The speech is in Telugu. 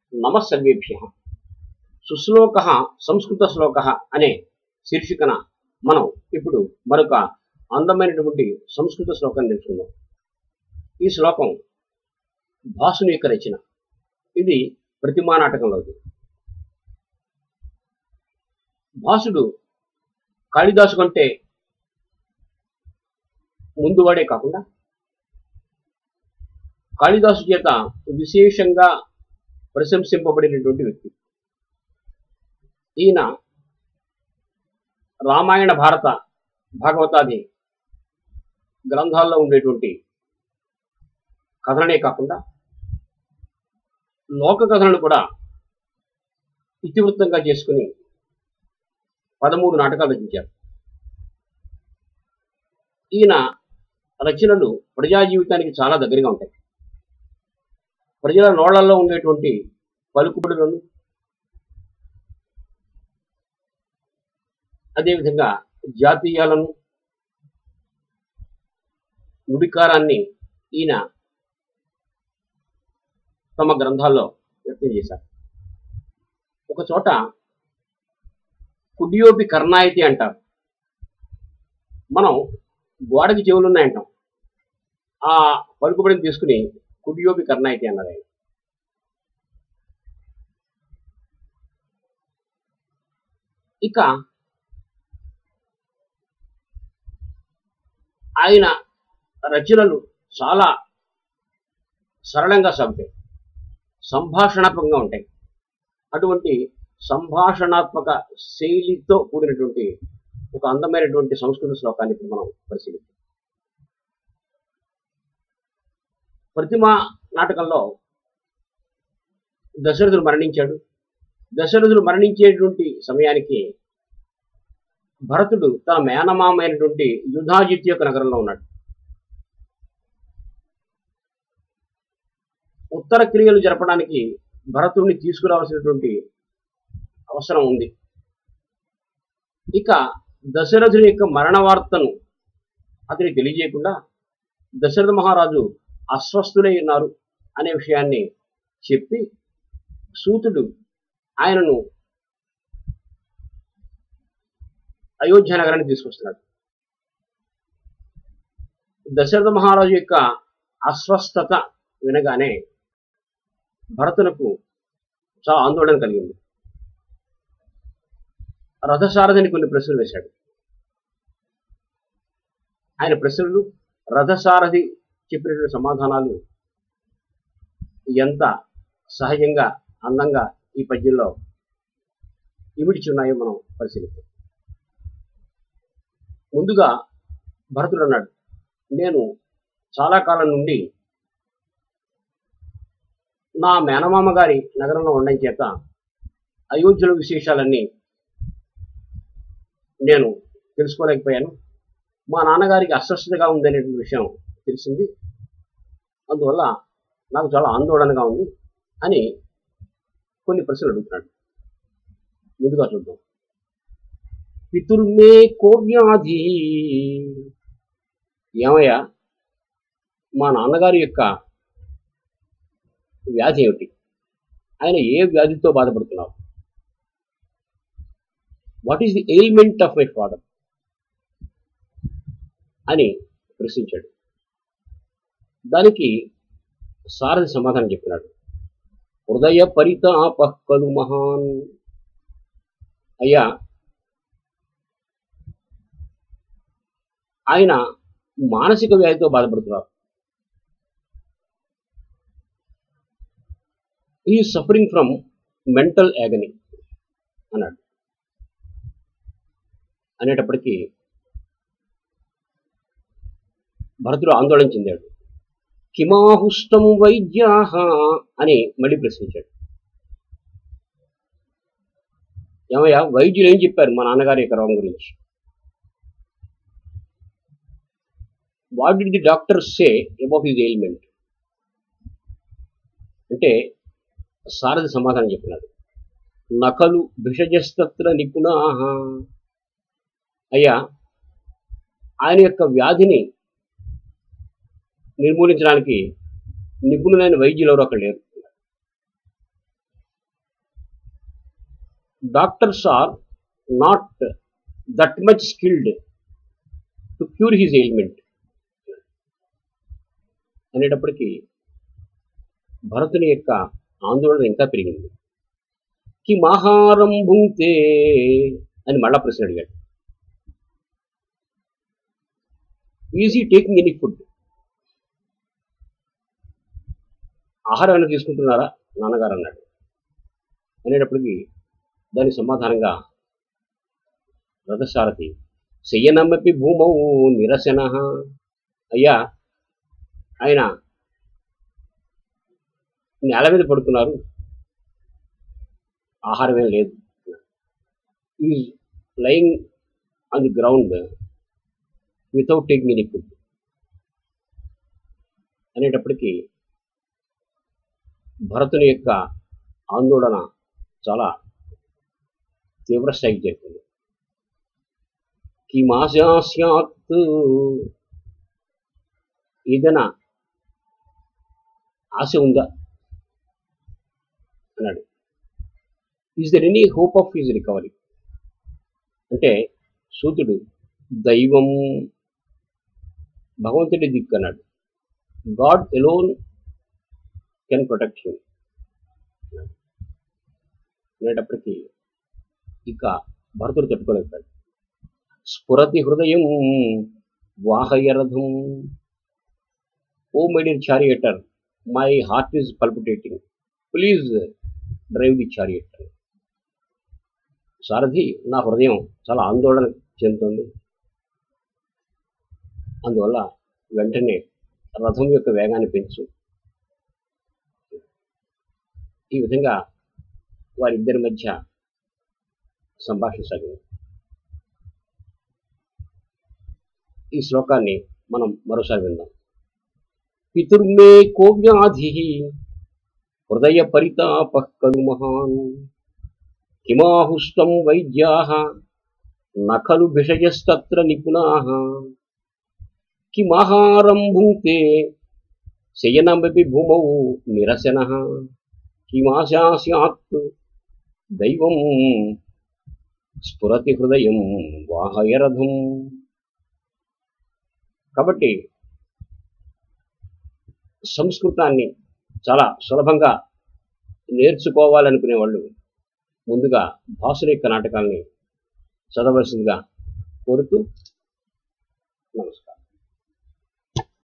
నమస్సర్వేభ్య సుశ్లోక సంస్కృత శ్లోక అనే శీర్షికన మనం ఇప్పుడు మరొక అందమైనటువంటి సంస్కృత శ్లోకాన్ని నేర్చుకుందాం ఈ శ్లోకం భాసుని యొక్క రచన ఇది ప్రతిమా నాటకంలోది భాసుడు కాళిదాసు కంటే ముందువాడే కాకుండా కాళిదాసు చేత విశేషంగా ప్రశంసింపబడినటువంటి వ్యక్తి ఈయన రామాయణ భారత భాగవతాది గ్రంథాల్లో ఉండేటువంటి కథలనే కాకుండా లోక కథలను కూడా ఇతివృత్తంగా చేసుకుని పదమూడు నాటకాలు రచించారు ఈయన రచనలు ప్రజా జీవితానికి చాలా దగ్గరగా ఉంటాయి ప్రజల నోళ్లలో ఉండేటువంటి పలుకుబడులను అదేవిధంగా జాతీయాలను నుడికారాన్ని ఈయన తమ గ్రంథాల్లో వ్యక్తం చేశారు ఒక చోట కుడియోపి కర్ణాయితి అంటారు మనం గోడకి చెవులు ఉన్నాయంటాం ఆ పలుకుబడిని తీసుకుని కుడియోపి కర్ణాయితి అన్నారు ఆయన ఇక ఆయన రచనలు చాలా సరళంగా సాగుతాయి సంభాషణాత్మకంగా ఉంటాయి అటువంటి సంభాషణాత్మక శైలితో కూడినటువంటి ఒక అందమైనటువంటి సంస్కృత శ్లోకాన్ని ఇప్పుడు మనం పరిశీలిద్దాం ప్రతిమా నాటకంలో దశరథుడు మరణించాడు దశరథుడు మరణించేటువంటి సమయానికి భరతుడు తన మేనమామైనటువంటి యుధాజిత్ యొక్క నగరంలో ఉన్నాడు ఉత్తర క్రియలు జరపడానికి భరతుడిని తీసుకురావాల్సినటువంటి అవసరం ఉంది ఇక దశరథుని యొక్క మరణ వార్తను అతనికి తెలియజేయకుండా దశరథ మహారాజు అస్వస్థులై ఉన్నారు అనే విషయాన్ని చెప్పి సూతుడు ఆయనను అయోధ్య నగరానికి తీసుకొస్తున్నాడు దశరథ మహారాజు యొక్క అస్వస్థత వినగానే భరతులకు చాలా ఆందోళన కలిగింది రథసారథిని కొన్ని ప్రశ్నలు వేశాడు ఆయన ప్రశ్నలు రథసారథి చెప్పినటువంటి సమాధానాలు ఎంత సహజంగా అందంగా ఈ పద్యంలో ఇమిడిచున్నాయో మనం పరిశీలిద్దాం ముందుగా భరతుడు అన్నాడు నేను చాలా కాలం నుండి నా మేనమామ గారి నగరంలో ఉండడం చేత అయోధ్యలో విశేషాలన్నీ నేను తెలుసుకోలేకపోయాను మా నాన్నగారికి అస్వస్థతగా ఉందనేటువంటి విషయం తెలిసింది అందువల్ల నాకు చాలా ఆందోళనగా ఉంది అని కొన్ని ప్రశ్నలు అడుగుతున్నాడు ముందుగా చూద్దాం పితుర్మే కోవ్యాధి ఏమయ్యా మా నాన్నగారి యొక్క వ్యాధి ఏమిటి ఆయన ఏ వ్యాధితో బాధపడుతున్నారు what is the ailment of my father అని ప్రశ్నించాడు దానికి సారథి సమాధానం చెప్పినాడు హృదయ పరితాప కలు మహాన్ అయ్యా ఆయన మానసిక వ్యాధితో బాధపడుతున్నారు ఈ సఫరింగ్ ఫ్రమ్ మెంటల్ యాగనీ అన్నాడు అనేటప్పటికీ భరతుడు ఆందోళన చెందాడు కిమాహుష్టం వైద్యాహ అని మళ్ళీ ప్రశ్నించాడు ఏమయ్యా వైద్యులు ఏం చెప్పారు మా నాన్నగారి యొక్క రోగం గురించి what did the doctor say about his ailment అంటే సారథి సమాధానం చెప్పినాడు నకలు భిషజస్తత్ర నిపుణా అయ్యా ఆయన యొక్క వ్యాధిని నిర్మూలించడానికి నిపుణులైన వైద్యులు ఎవరు అక్కడ లేరు doctors are not that much skilled to cure his ailment అనేటప్పటికీ భరతుని యొక్క ఆందోళన ఇంకా పెరిగింది కి మాహారం భుంక్తే అని మళ్ళా ప్రశ్న అడిగాడు ఈజీ టేకింగ్ ఎనీ ఫుడ్ ఆహారం ఏమైనా తీసుకుంటున్నారా నాన్నగారు అన్నాడు అనేటప్పటికి దాని సమాధానంగా రథసారథి శయ్యనమ్మపి భూమౌ నిరసన అయ్యా ఆయన నేల మీద పడుతున్నారు ఆహారం ఏం లేదు is lying on the ground without taking any food అనేటప్పటికీ భరతుని యొక్క ఆందోళన చాలా తీవ్ర స్థాయికి చేరుకుంది కిమాశా స్యాత్ ఏదైనా ఆశ ఉందా అన్నాడు is there any hope of his recovery అంటే సూతుడు దైవం భగవంతుడి దిక్కు అన్నాడు God alone can protect him అనేటప్పటికీ ఇక భరతుడు తట్టుకోలేకపోయాడు స్ఫురతి హృదయం వాహయరథం oh my dear charioteer my heart is palpitating please drive the chariot సారథి నా హృదయం చాలా ఆందోళన చెందుతుంది అందువల్ల వెంటనే రథం యొక్క వేగాన్ని పెంచు ఈ విధంగా వారిద్దరి మధ్య సంభాషణ సాగింది ఈ శ్లోకాన్ని మనం మరోసారి విందాం పితుర్మే కోవ్యాధి హృదయ పరితాప కలు మహాన్ కిమాహుష్టం వైద్యా నఖలు భిషయస్తత్ర నిపుణా కిమాహారం భుంక్తే శయనమపి భూమౌ నిరసన కిమాశా స్యాత్ దైవం స్ఫురతి హృదయం వాహయరథం కాబట్టి సంస్కృతాన్ని చాలా సులభంగా నేర్చుకోవాలనుకునే వాళ్ళు ముందుగా భాసుల యొక్క నాటకాల్ని చదవలసిందిగా కోరుతూ